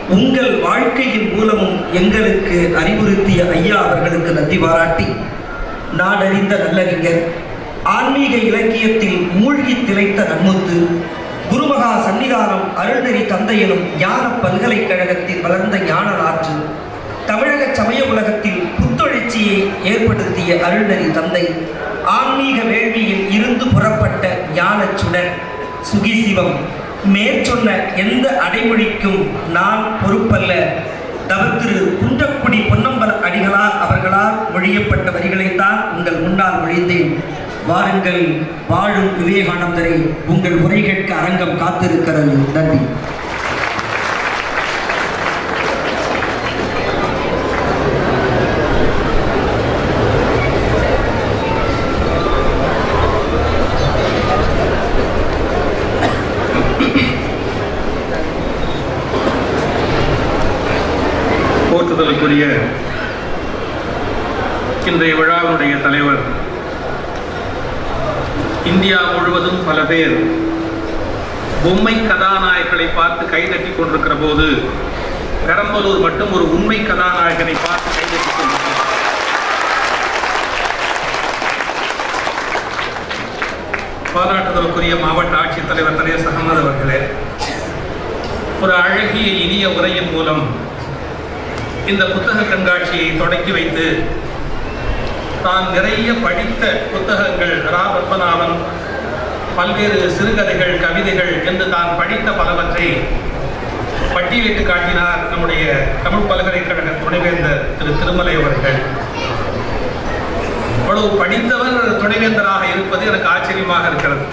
உங்கள் வாழ்க்கையின் மூலமும் எங்களுக்கு அறிவுறுத்திய ஐயா அவர்களுக்கு நன்றி பாராட்டி நாடறிந்த நல்லறிஞர் ஆன்மீக இலக்கியத்தில் மூழ்கி திளைத்த நன்முத்து குருமகா சன்னிதானம் அருள்நெறி தந்தையனும் ஞான பல்கலைக்கழகத்தில் வளர்ந்த ஞான நாற்று தமிழக சமய உலகத்தில் புத்தொழிற்சியை ஏற்படுத்திய அருள்நெறி தந்தை ஆன்மீக வேள்வியில் இருந்து புறப்பட்ட ஞானச் சுடர் சுகிசிவம் மேற்சொன்ன எந்த அடைமொழிக்கும் நான் பொறுப்பல்ல தவத்திரு குன்றக்குடி பொன்னம்பல அடிகளார் அவர்களால் மொழியப்பட்ட வரிகளைத்தான் உங்கள் முன்னால் மொழிந்தேன் வாருங்கள் வாழும் விவேகானந்தரை உங்கள் உரை கேட்க அரங்கம் காத்திருக்கிறது நன்றி போற்றுதலுக்குரிய இன்றைய விழாவினுடைய தலைவர் இந்தியா முழுவதும் பல பேர் பொம்மை கதாநாயகர்களை பார்த்து கைதட்டி கொண்டிருக்கிற போது பெரம்பலூர் மட்டும் ஒரு உண்மை கதாநாயகனை பார்த்து கைதட்டி கொண்டிருக்கிறார் பாராட்டுதலுக்குரிய மாவட்ட ஆட்சித்தலைவர் தரேஸ் அகமது அவர்களே ஒரு அழகிய இனிய உரையின் மூலம் இந்த புத்தக கண்காட்சியை தொடக்கி வைத்து தான் நிறைய படித்த புத்தகங்கள் ரா பத்மநாபன் பல்வேறு சிறுகதைகள் கவிதைகள் என்று தான் படித்த பலவற்றை பட்டியலிட்டு காட்டினார் நம்முடைய தமிழ் பல்கலைக்கழக துணைவேந்தர் திரு திருமலை அவர்கள் அவ்வளவு படித்தவர் துணைவேந்தராக இருப்பது எனக்கு ஆச்சரியமாக இருக்கிறது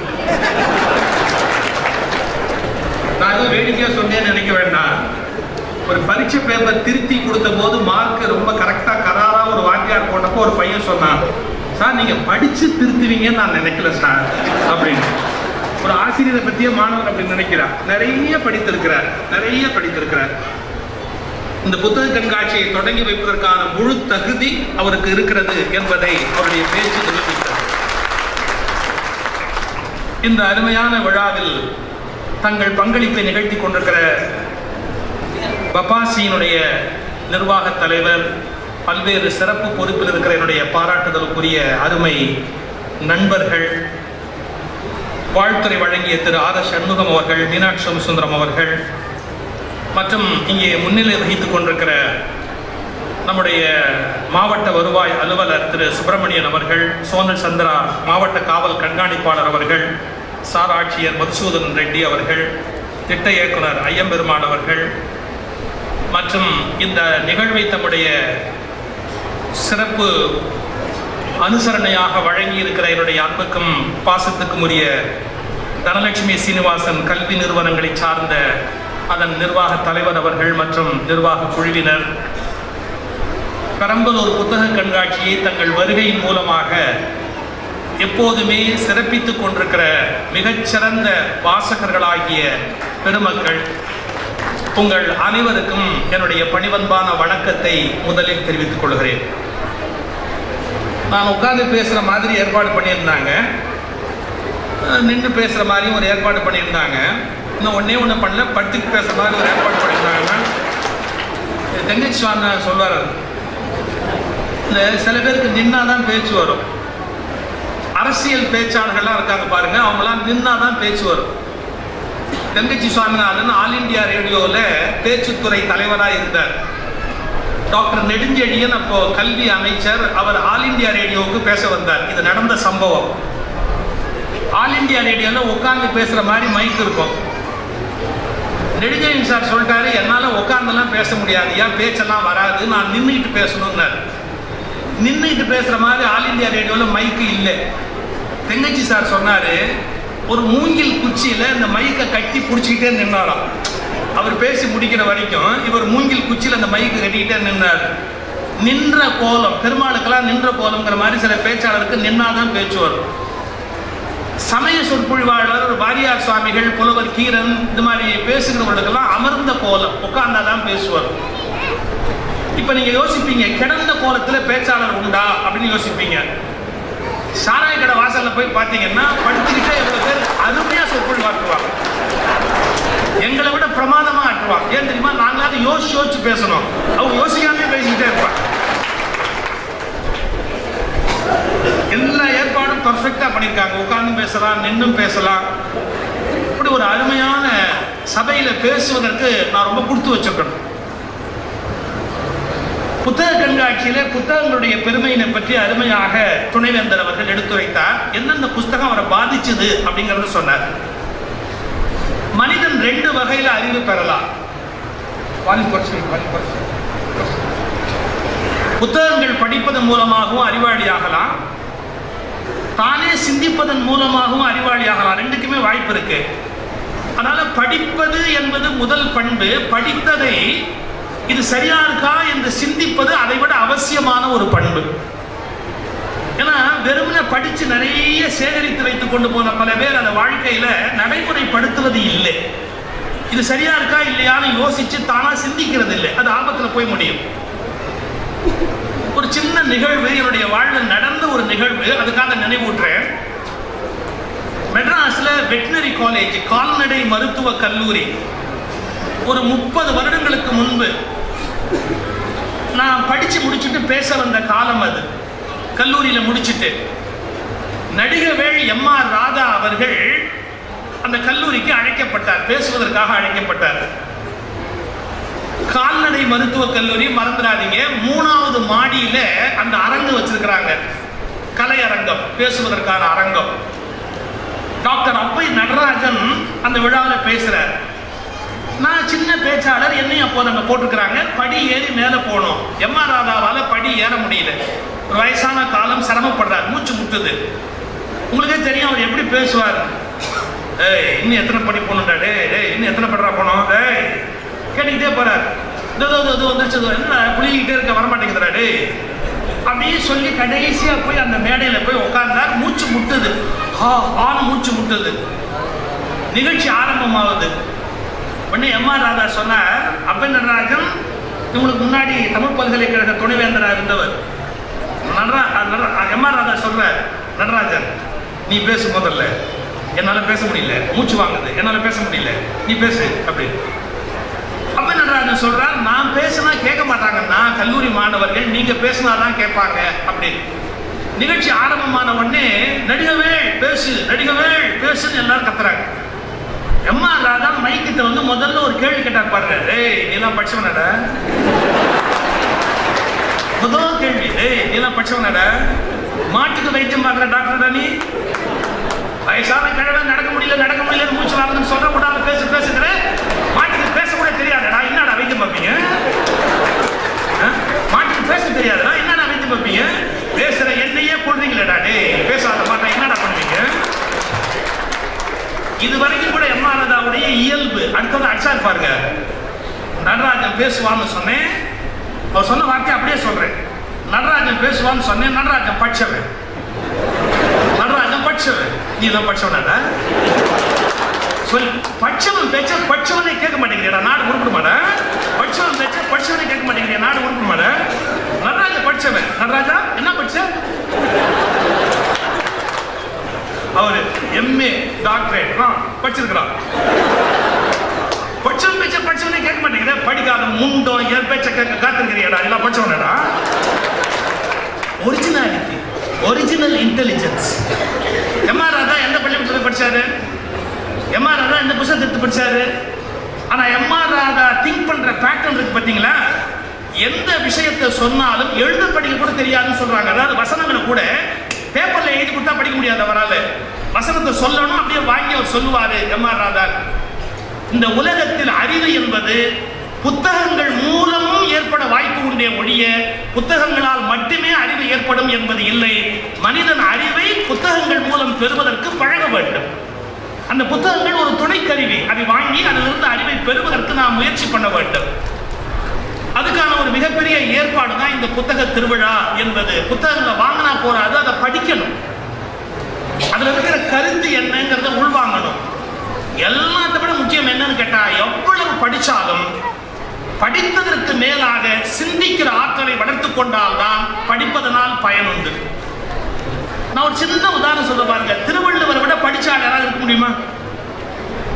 நான் எதுவும் வேடிக்கையா சொன்னேன்னு நினைக்க வேண்டாம் ஒரு பரீட்சை பேப்பர் திருத்தி கொடுத்த போது மார்க் ரொம்ப கரெக்டா கராரா ஒரு வாத்தியார் போட்டப்போ ஒரு பையன் சொன்னான் சார் நீங்க படிச்சு திருத்துவீங்கன்னு நான் நினைக்கல சார் அப்படின்னு ஒரு ஆசிரியரை பத்தியே மாணவர் அப்படின்னு நினைக்கிறார் நிறைய படித்திருக்கிறார் நிறைய படித்திருக்கிறார் இந்த புத்தக கண்காட்சியை தொடங்கி வைப்பதற்கான முழு தகுதி அவருக்கு இருக்கிறது என்பதை அவருடைய பேச்சு நிரூபிக்கிறது இந்த அருமையான விழாவில் தங்கள் பங்களிப்பை நிகழ்த்தி கொண்டிருக்கிற பபாசியினுடைய நிர்வாக தலைவர் பல்வேறு சிறப்பு பொறுப்பில் இருக்கிற என்னுடைய பாராட்டுதலுக்குரிய அருமை நண்பர்கள் வாழ்த்துறை வழங்கிய திரு ஆர் எஸ் சண்முகம் அவர்கள் மீனாட்சி சோமசுந்தரம் அவர்கள் மற்றும் இங்கே முன்னிலை வகித்துக் கொண்டிருக்கிற நம்முடைய மாவட்ட வருவாய் அலுவலர் திரு சுப்பிரமணியன் அவர்கள் சோனல் சந்திரா மாவட்ட காவல் கண்காணிப்பாளர் அவர்கள் சார் ஆட்சியர் மதுசூதன் ரெட்டி அவர்கள் திட்ட இயக்குனர் ஐயம்பெருமான் அவர்கள் மற்றும் இந்த நிகழ்வை தம்முடைய சிறப்பு அனுசரணையாக வழங்கி இருக்கிற என்னுடைய அன்புக்கும் பாசத்துக்கும் உரிய தனலட்சுமி சீனிவாசன் கல்வி நிறுவனங்களை சார்ந்த அதன் நிர்வாக தலைவர் அவர்கள் மற்றும் நிர்வாக குழுவினர் பெரம்பலூர் புத்தக கண்காட்சியை தங்கள் வருகையின் மூலமாக எப்போதுமே சிறப்பித்துக் கொண்டிருக்கிற மிகச்சிறந்த வாசகர்களாகிய பெருமக்கள் உங்கள் அனைவருக்கும் என்னுடைய பணிவன்பான வணக்கத்தை முதலில் தெரிவித்துக் கொள்கிறேன் நான் உட்கார்ந்து பேசுகிற மாதிரி ஏற்பாடு பண்ணியிருந்தாங்க நின்று பேசுகிற மாதிரியும் ஒரு ஏற்பாடு பண்ணியிருந்தாங்க இன்னும் ஒன்றே ஒன்று பண்ணல படுத்துக்கு பேசுகிற மாதிரி ஒரு ஏற்பாடு பண்ணியிருந்தாங்கன்னா தெங்கச்சி சுவாமி சொல்வார் இந்த சில பேருக்கு நின்னா தான் பேச்சு வரும் அரசியல் பேச்சாளர்கள்லாம் இருக்காங்க பாருங்க அவங்களாம் நின்னா தான் பேச்சு வரும் தெங்கச்சி சுவாமிநாதன் ஆல் இந்தியா ரேடியோவில் பேச்சுத்துறை தலைவராக இருந்தார் டாக்டர் நெடுஞ்செழியன் அப்போ கல்வி அமைச்சர் அவர் ஆல் இந்தியா ரேடியோவுக்கு பேச வந்தார் இது நடந்த சம்பவம் ஆல் இந்தியா ரேடியோவில் உட்கார்ந்து பேசுகிற மாதிரி மைக் இருக்கும் நெடுஞ்செழியன் சார் சொல்லிட்டாரு என்னால் உட்கார்ந்தெல்லாம் பேச முடியாது ஏன் பேச்செல்லாம் வராது நான் நின்றுட்டு பேசணும்னார் நின்றுட்டு பேசுகிற மாதிரி ஆல் இந்தியா ரேடியோவில் மைக்கு இல்லை தெங்கச்சி சார் சொன்னார் ஒரு மூங்கில் குச்சியில் இந்த மைக்கை கட்டி பிடிச்சிக்கிட்டே நின்னாராம் அவர் பேசி முடிக்கிற வரைக்கும் இவர் மூங்கில் குச்சியில் அந்த மைக்கு கட்டிக்கிட்டே நின்றார் நின்ற கோலம் பெருமாளுக்கெல்லாம் நின்ற கோலம்ங்கிற மாதிரி சில பேச்சாளருக்கு நின்னாதான் பேச்சு வரும் சமய சொற்பொழிவாளர் வாரியார் சுவாமிகள் புலவர் கீரன் இது மாதிரி பேசுகிறவர்களுக்கெல்லாம் அமர்ந்த கோலம் உட்கார்ந்தாதான் பேசுவார் இப்ப நீங்க யோசிப்பீங்க கிடந்த கோலத்துல பேச்சாளர் உண்டா அப்படின்னு யோசிப்பீங்க சாராய கடை வாசல்ல போய் பார்த்தீங்கன்னா படுத்துக்கிட்டே எவ்வளவு பேர் அருமையா சொற்பொழிவாக்குவாங்க எங்களை விட பிரமாதமா ஆட்டுவான் ஏன் தெரியுமா நாங்களாவது யோசிச்சு யோசிச்சு பேசணும் அவங்க யோசிக்காமலே பேசிக்கிட்டே இருப்பாங்க எல்லா ஏற்பாடும் பர்ஃபெக்டா பண்ணியிருக்காங்க உட்கார்ந்து பேசலாம் நின்னும் பேசலாம் இப்படி ஒரு அருமையான சபையில பேசுவதற்கு நான் ரொம்ப கொடுத்து வச்சிருக்கணும் புத்தக கண்காட்சியில புத்தகங்களுடைய பெருமையினை பற்றி அருமையாக துணைவேந்தர் அவர்கள் எடுத்துரைத்தார் எந்தெந்த புஸ்தகம் அவரை பாதிச்சது அப்படிங்கறத சொன்னார் மனிதன் ரெண்டு வகையில அறிவு பெறலாம் வாலி குறைச்சு வை, வாலி குறைச்சு வை. புத்தகங்கள் படிப்பதன் மூலமாகவும் அறிவாளியாகலாம் தானே சிந்திப்பதன் மூலமாகவும் அறிவாளியாகலாம் ரெண்டுக்குமே வாய்ப்பு இருக்கு அதனால படிப்பது என்பது முதல் பண்பு படித்ததை இது சரியா இருக்கா என்று சிந்திப்பது அதை விட அவசியமான ஒரு பண்பு ஏன்னா வெறுமனே படிச்சு நிறைய சேகரித்து வைத்துக் கொண்டு போன பல பேர் அந்த வாழ்க்கையில நடைமுறைப்படுத்துவது இல்லை இது சரியா இருக்கா இல்லையான்னு யோசிச்சு தானா சிந்திக்கிறது இல்லை அது ஆபத்துல போய் முடியும் ஒரு சின்ன நிகழ்வு என்னுடைய வாழ்வில் நடந்த ஒரு நிகழ்வு அதுக்காக நினைவூட்டுறேன் மெட்ராஸ்ல வெட்டினரி காலேஜ் கால்நடை மருத்துவ கல்லூரி ஒரு முப்பது வருடங்களுக்கு முன்பு நான் படிச்சு முடிச்சுட்டு பேச வந்த காலம் அது கல்லூரியில முடிச்சிட்டு நடிகவேள் எம் ஆர் ராதா அவர்கள் அந்த கல்லூரிக்கு அழைக்கப்பட்டார் பேசுவதற்காக அழைக்கப்பட்டார் கால்நடை மருத்துவக் கல்லூரி மறந்துடாதீங்க மூணாவது மாடியில அந்த அரங்கு வச்சிருக்கிறாங்க கலை அரங்கம் பேசுவதற்கான அரங்கம் டாக்டர் அப்பை நடராஜன் அந்த விழாவில் பேசுறார் நான் சின்ன பேச்சாளர் என்னையும் அப்போது அங்கே போட்டிருக்கிறாங்க படி ஏறி மேலே போகணும் எம்ஆர் ராதாவால் படி ஏற முடியல ஒரு வயசான காலம் சிரமப்படுறார் மூச்சு முட்டுது உங்களுக்கே தெரியும் அவர் எப்படி பேசுவார் ஏய் இன்னும் எத்தனை படி போகணும்டா டே டேய் இன்னும் எத்தனை படுறா போகணும் டேய் கேட்டுக்கிட்டே போறார் இதோ இதோ, இதோ, இதோ வந்துருச்சு இதோ, என்ன புளிக்கிட்டே இருக்க வரமாட்டேங்குதுடா டேய் அப்படியே சொல்லி கடைசியா போய் அந்த மேடையில போய் உட்கார்ந்தார் மூச்சு முட்டுது ஹா ஹான்னு மூச்சு முட்டுது நிகழ்ச்சி ஆரம்பமாகுது உடனே எம்ஆர் ராதா சொன்னார் அப்பன் நடராஜன் இவங்களுக்கு முன்னாடி தமிழ் பல்கலைக்கழக துணைவேந்தராக இருந்தவர் நடரா நடரா- எம்ஆர் ராதா சொல்றார் நடராஜன் நீ பேசு முதல்ல என்னால பேச முடியல மூச்சு வாங்குது என்னால பேச முடியல நீ பேசு அப்படி அப்ப நடராஜன் சொல்றார் நான் பேசினா கேட்க மாட்டாங்கன்னா கல்லூரி மாணவர்கள் நீங்க பேசினாதான் கேட்பாங்க அப்படின்னு நிகழ்ச்சி ஆரம்பமான உடனே நடிகவேள் பேசு நடிகவேள் பேசுன்னு எல்லாரும் கத்துறாங்க எம்மா ராதா மைக்கிட்ட வந்து முதல்ல ஒரு கேள்வி கேட்டார் பாருங்க ஏய் நீ எல்லாம் படிச்சவனடா முதல் கேள்வி ஏய் நீ எல்லாம் படிச்சவனடா மாட்டுக்கு வைத்தியம் பார்க்குற டாக்டர்டா நீ வயசான கிழமை நடக்க முடியல நடக்க முடியல மூச்சு வாங்குதுன்னு சொல்ற விடாம பேசு பேசுகிற மாட்டுக்கு பேச கூட தெரியாதடா என்னடா வைத்தியம் பார்ப்பீங்க ஆ? மாட்டுக்கு பேச தெரியாதடா என்னடா வைத்தியம் பார்ப்பீங்க பேசுற என்னையே கொள்றீங்களேடா டேய் பேசாத மாட்டா என்னடா பண்ணுவீங்க இது வரைக்கும் கூட எம் ராதாவுடைய இயல்பு அடுத்தது அடிச்சார் பாருங்க நடராஜன் பேசுவான்னு சொன்னேன் அவர் சொன்ன வார்த்தை அப்படியே சொல்றேன் நடராஜன் பேசுவான்னு சொன்னேன் நடராஜன் படிச்சவன் நடராஜன் படிச்சவன் நீ எல்லாம் படிச்சவனாடா சொல் படிச்சவன் பேச்ச படிச்சவனே கேட்க மாட்டேங்கிறா நாடு உருப்பிட மாட்டா படிச்சவன் பேச்ச படிச்சவனே கேட்க மாட்டேங்கிறா நாடு உருப்பிட மாட்டா நடராஜன் படிச்சவன் நடராஜா என்ன படிச்ச அவரு எம்ஏ டாக்டரேட் படிச்சிருக்கிறான் படிச்சவன் பேச்ச படிச்சவனே கேட்க மாட்டேங்கிற படிக்காத முண்டம் என் பேச்ச கேட்க காத்திருக்கிறியாடா எல்லாம் படிச்சவனடா originality original intelligence MR Radha எந்த பள்ளிக்கூடத்தில் படிச்சாரு எம்ஆர் ராதா எந்த புத்தகத்தை எடுத்து படிச்சாரு ஆனா எம்ஆர் ராதா திங்க் பண்ற பேட்டர்ன் இருக்கு பாத்தீங்களா எந்த விஷயத்தை சொன்னாலும் எழுத படிக்க கூட தெரியாதுன்னு சொல்றாங்க அதாவது வசனங்களை கூட பேப்பர்ல எழுதி கொடுத்தா படிக்க முடியாது அவரால வசனத்தை சொல்லணும் அப்படியே வாங்கி அவர் சொல்லுவாரு எம்ஆர் ராதா இந்த உலகத்தில் அறிவு என்பது புத்தகங்கள் மூலமும் ஏற்பட வாய்ப்பு உண்டே ஒழிய புத்தகங்களால் மட்டுமே அறிவு ஏற்படும் என்பது இல்லை மனிதன் அறிவை புத்தகங்கள் மூலம் பெறுவதற்கு பழக வேண்டும் அந்த புத்தகங்கள் ஒரு துணைக்கருவி அதை வாங்கி அதிலிருந்து அறிவை பெறுவதற்கு நாம் முயற்சி பண்ண வேண்டும் அதுக்கான ஒரு மிகப்பெரிய ஏற்பாடு தான் இந்த புத்தக திருவிழா என்பது புத்தகங்களை வாங்கினா போறாது அதை படிக்கணும் அதுல இருக்கிற கருத்து என்னங்கிறத உள்வாங்கணும் எல்லாத்த விட முக்கியம் என்னன்னு கேட்டா எவ்வளவு படிச்சாலும் படித்ததற்கு மேலாக சிந்திக்கிற ஆற்றலை வளர்த்துக் கொண்டால்தான் படிப்பதனால் பயனுண்டு நான் ஒரு சின்ன உதாரணம் சொல்ல பாருங்க திருவள்ளுவரை விட படிச்ச ஆள் யாராவது இருக்க முடியுமா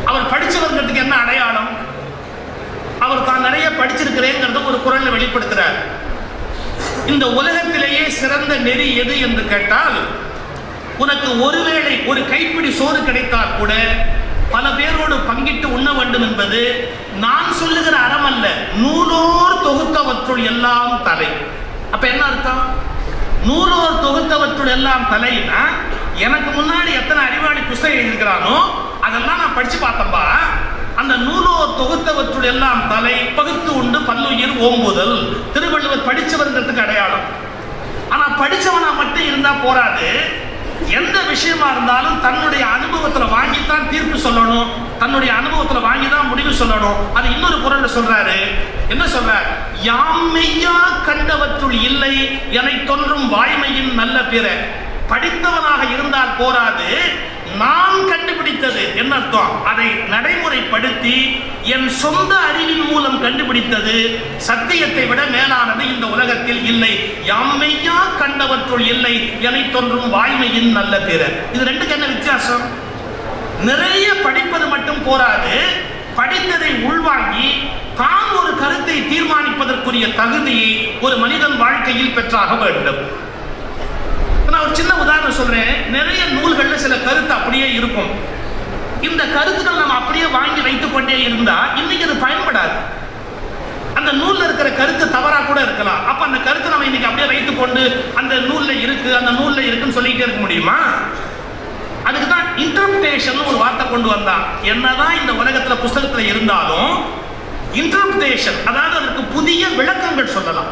அவர் படிச்சவர்ங்கிறதுக்கு என்ன அடையாளம் அவர் தான் நிறைய படிச்சிருக்கிறேங்கிறத ஒரு குரல்ல வெளிப்படுத்துறார் இந்த உலகத்திலேயே சிறந்த நெறி எது என்று கேட்டால் உனக்கு ஒருவேளை ஒரு கைப்பிடி சோறு கிடைத்தால் கூட பல பேரோடு பங்கிட்டு உண்ண வேண்டும் என்பது நான் சொல்லுகிற அறம் அல்ல நூலோர் தொகுத்தவற்றுள் எல்லாம் தலை அப்ப என்ன அர்த்தம் நூலோர் தொகுத்தவற்றுள் எல்லாம் தலைன்னா எனக்கு முன்னாடி எத்தனை அறிவாளி புஸ்தகம் எழுதியிருக்கிறானோ அதெல்லாம் நான் படிச்சு பார்த்தப்பா அந்த நூலோர் தொகுத்தவற்றுள் எல்லாம் தலை பகுத்து உண்டு பல்லுயிர் ஓம்புதல் திருவள்ளுவர் படிச்சவர்ங்கிறதுக்கு அடையாளம் ஆனா படிச்சவனா மட்டும் இருந்தா போராது எந்த விஷயமா இருந்தாலும் தன்னுடைய அனுபவத்துல வாங்கித்தான் தீர்ப்பு சொல்லணும் தன்னுடைய அனுபவத்துல வாங்கி தான் முடிவு சொல்லணும் அது இன்னொரு குரல்ல சொல்றாரு என்ன சொல்றார் யாமெய்யா கண்டவற்றுள் இல்லை என தோன்றும் வாய்மையின் நல்ல பிற படித்தவனாக இருந்தால் போராது நான் கண்டுபிடித்தது என்ன அர்த்தம் அதை நடைமுறைப்படுத்தி என் சொந்த அறிவின் மூலம் கண்டுபிடித்தது சத்தியத்தை விட மேலானது இந்த உலகத்தில் இல்லை யாமையா கண்டவற்றுள் இல்லை என தோன்றும் வாய்மையின் நல்ல பிற இது ரெண்டுக்கு என்ன வித்தியாசம் நிறைய படிப்பது மட்டும் போராது படித்ததை உள்வாங்கி தான் ஒரு கருத்தை தீர்மானிப்பதற்குரிய தகுதியை ஒரு மனிதன் வாழ்க்கையில் பெற்றாக வேண்டும் நான் ஒரு சின்ன உதாரணம் சொல்றேன் நிறைய நூல்கள்ல சில கருத்து அப்படியே இருக்கும் இந்த கருத்துக்கள் நம்ம அப்படியே வாங்கி வைத்துக் கொண்டே இருந்தா இன்னைக்கு அது பயன்படாது அந்த நூல்ல இருக்கிற கருத்து தவறா கூட இருக்கலாம் அப்ப அந்த கருத்தை நம்ம இன்னைக்கு அப்படியே வைத்துக் கொண்டு அந்த நூல்ல இருக்கு அந்த நூல்ல இருக்குன்னு சொல்லிட்டே இருக்க முடியுமா அதுக்கு தான் இன்டர்பிரேஷன் ஒரு வார்த்தை கொண்டு வந்தான் என்னதான் இந்த உலகத்துல புஸ்தகத்துல இருந்தாலும் இன்டர்பிரேஷன் அதாவது அதற்கு புதிய விளக்கங்கள் சொல்லலாம்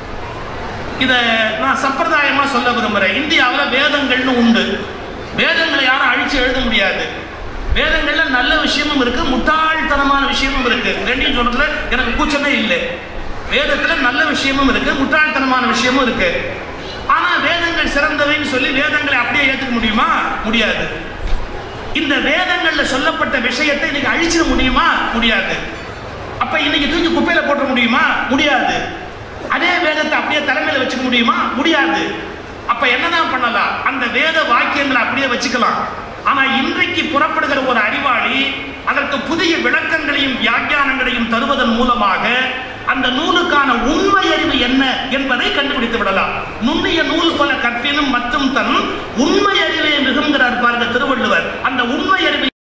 இத நான் சம்பிரதாயமா சொல்ல விரும்புறேன் இந்தியாவில் வேதங்கள்னு உண்டு வேதங்களை யாரும் அழிச்சு எழுத முடியாது வேதங்கள்ல நல்ல விஷயமும் இருக்கு முட்டாள்தனமான விஷயமும் இருக்கு ரெண்டையும் சொல்றதுல எனக்கு கூச்சமே இல்லை வேதத்துல நல்ல விஷயமும் இருக்கு முட்டாள்தனமான விஷயமும் இருக்கு ஆனா வேதங்கள் சிறந்தவைன்னு சொல்லி வேதங்களை அப்படியே ஏத்துக்க முடியுமா முடியாது இந்த வேதங்கள்ல சொல்லப்பட்ட விஷயத்தை இன்னைக்கு அழிச்சிட முடியுமா முடியாது அப்ப இன்னைக்கு தூக்கி குப்பையில போட்ட முடியுமா முடியாது அதே வேதத்தை அப்படியே தலைமையில வச்சுக்க முடியுமா முடியாது அப்ப என்னதான் பண்ணலாம் அந்த வேத வாக்கியங்களை அப்படியே வச்சுக்கலாம் ஆனா இன்றைக்கு புறப்படுகிற ஒரு அறிவாளி அதற்கு புதிய விளக்கங்களையும் வியாக்கியானங்களையும் தருவதன் மூலமாக அந்த நூலுக்கான உண்மை அறிவு என்ன என்பதை கண்டுபிடித்து விடலாம் நுண்ணிய நூல் பல கற்பினும் மற்றும் தன் உண்மை அறிவை மிகுங்கிறார் பாருங்க திருவள்ளுவர் அந்த உண்மை அறிவு